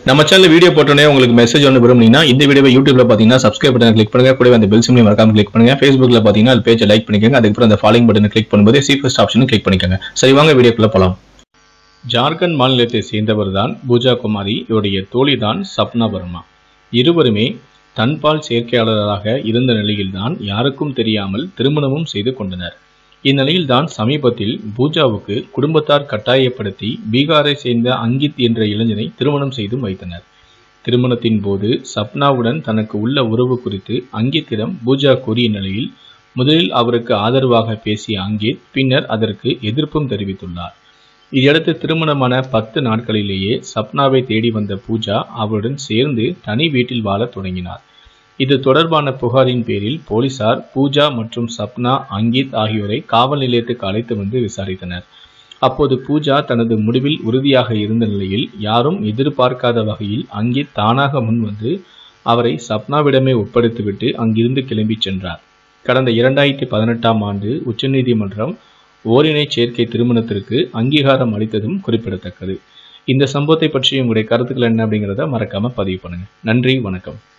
நம்ம channel video போட்டோன்னே உங்களுக்கு மெசேஜ் ஒன்று விரும்புனீங்கன்னா இந்த வீடியோவை யூடியூப்ல பார்த்தீங்கன்னா சப்ஸ்கிரைப் பட்டன் கிளிக் பண்ணுங்க கூடவே அந்த பெல் சிம்லையும் மறக்காம கிளிக் பண்ணுங்க ஃபேஸ்புக்ல பார்த்தீங்கன்னா அது பேஜை லைக் பண்ணிக்கோங்க அதுக்கப்புறம் அந்த ஃபாலோயிங் பட்டனை கிளிக் பண்ணும்போது சி ஃபர்ஸ்ட் ஆப்ஷனும் கிளிக் பண்ணிக்கோங்க சரி வாங்க வீடியோக்குள்ள போலாம் ஜார்க்கண்ட் மாநிலத்தை சேர்ந்தவர் தான் பூஜா குமாரி இவருடைய தோழி தான் சப்னா வர்மா இருவருமே தன்பால் சேர்க்கையாளராக இருந்த நிலையில்தான் யாருக்கும் தெரியாமல் திருமணமும் செய்து கொண்டனர் இந்நிலையில்தான் சமீபத்தில் பூஜாவுக்கு குடும்பத்தார் கட்டாயப்படுத்தி பீகாரை சேர்ந்த அங்கித் என்ற இளைஞனை திருமணம் செய்தும் வைத்தனர் திருமணத்தின் போது சப்னாவுடன் தனக்கு உள்ள உறவு குறித்து அங்கித்திடம் பூஜா கூறிய நிலையில் முதலில் அவருக்கு ஆதரவாக பேசிய அங்கித் பின்னர் அதற்கு எதிர்ப்பும் தெரிவித்துள்ளார் இதையடுத்து திருமணமான பத்து நாட்களிலேயே சப்னாவை தேடி வந்த பூஜா அவருடன் சேர்ந்து தனி வீட்டில் வாழத் தொடங்கினார் இது தொடர்பான புகாரின் பேரில் போலீசார் பூஜா மற்றும் சப்னா அங்கித் ஆகியோரை காவல் நிலையத்துக்கு அழைத்து வந்து விசாரித்தனர் அப்போது பூஜா தனது முடிவில் உறுதியாக இருந்த நிலையில் யாரும் எதிர்பார்க்காத வகையில் அங்கித் தானாக முன்வந்து அவரை சப்னாவிடமே ஒப்படைத்துவிட்டு அங்கிருந்து கிளம்பிச் சென்றார் கடந்த இரண்டாயிரத்தி பதினெட்டாம் ஆண்டு உச்சநீதிமன்றம் ஓரினை சேர்க்கை திருமணத்திற்கு அங்கீகாரம் அளித்ததும் குறிப்பிடத்தக்கது இந்த சம்பவத்தை பற்றி உங்களுடைய கருத்துக்கள் என்ன அப்படிங்கிறத மறக்காம பதிவு பண்ணுங்க நன்றி வணக்கம்